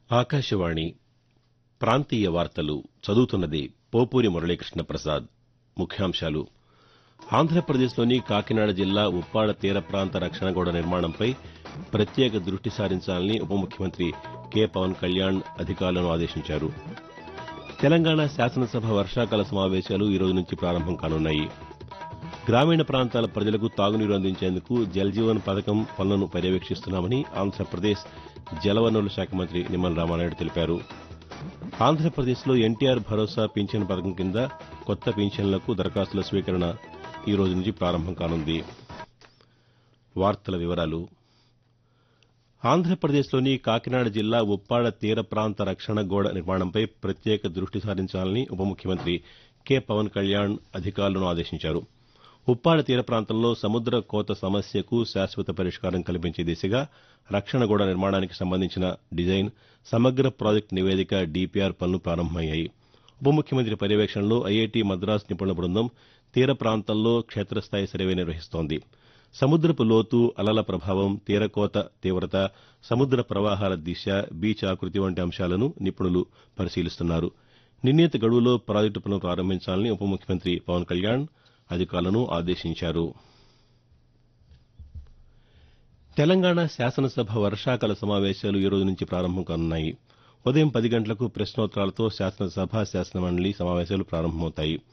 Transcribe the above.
ఆకాశవాణి ప్రాంతీయ వార్తలు చదువుతున్నది పోపూరి మురళీకృష్ణ ప్రసాద్ ముఖ్యాంశాలు ఆంధ్రప్రదేశ్లోని కాకినాడ జిల్లా ఉప్పాడ తీర ప్రాంత రక్షణ గోడ నిర్మాణంపై ప్రత్యేక దృష్టి సారించాలని ఉప ముఖ్యమంత్రి కె పవన్ కళ్యాణ్ అధికారులను ఆదేశించారు తెలంగాణ శాసనసభ వర్షాకాల సమావేశాలు ఈ రోజు నుంచి ప్రారంభం కానున్నాయి గ్రామీణ ప్రాంతాల ప్రజలకు తాగునీరు అందించేందుకు జల్జీవన్ పథకం పనులను పర్యవేక్షిస్తున్నామని ఆంధ్రప్రదేశ్ జలవనరుల శాఖ మంత్రి నిమ్మల రామానాయుడు తెలిపారు ఆంధ్రప్రదేశ్లో ఎన్టీఆర్ భరోసా పింఛన్ పథకం కింద కొత్త పింఛన్లకు దరఖాస్తుల స్వీకరణ ఈ రోజు నుంచి ప్రారంభం కానుంది వార్తల వివరాలు ఆంధ్రప్రదేశ్లోని కాకినాడ జిల్లా ఉప్పాడ తీర ప్రాంత రక్షణ గోడ నిర్మాణంపై ప్రత్యేక దృష్టి సారించాలని ఉప ముఖ్యమంత్రి కె పవన్ కళ్యాణ్ అధికారులను ఆదేశించారు ఉప్పాడ తీర ప్రాంతంలో సముద్ర కోత సమస్యకు శాశ్వత పరిష్కారం కల్పించే దిశగా రక్షణ గోడ నిర్మాణానికి సంబంధించిన డిజైన్ సమగ్ర ప్రాజెక్టు నివేదిక డీపీఆర్ పనులు ప్రారంభమయ్యాయి ఉప ముఖ్యమంత్రి పర్యవేక్షణలో ఐఐటీ మద్రాస్ నిపుణుల బృందం తీర ప్రాంతంలో క్షేత్రస్థాయి సర్వే నిర్వహిస్తోంది సముద్రపు లోతు అలల ప్రభావం తీరకోత తీవ్రత సముద్ర ప్రవాహాల దిశ బీచ్ ఆకృతి వంటి అంశాలను నిపుణులు పరిశీలిస్తున్నారు నిర్ణీత గడువులో ప్రాజెక్టు పనులు ప్రారంభించాలని ఉప ముఖ్యమంత్రి పవన్ కళ్యాణ్ అధికారులను ఆదేశించారు తెలంగాణ శాసనసభ వర్షాకాల సమావేశాలు ఈ రోజు నుంచి ప్రారంభం కానున్నాయి ఉదయం పది గంటలకు ప్రశ్నోత్తరాలతో శాసనసభ శాసనమండలి సమావేశాలు ప్రారంభమవుతాయి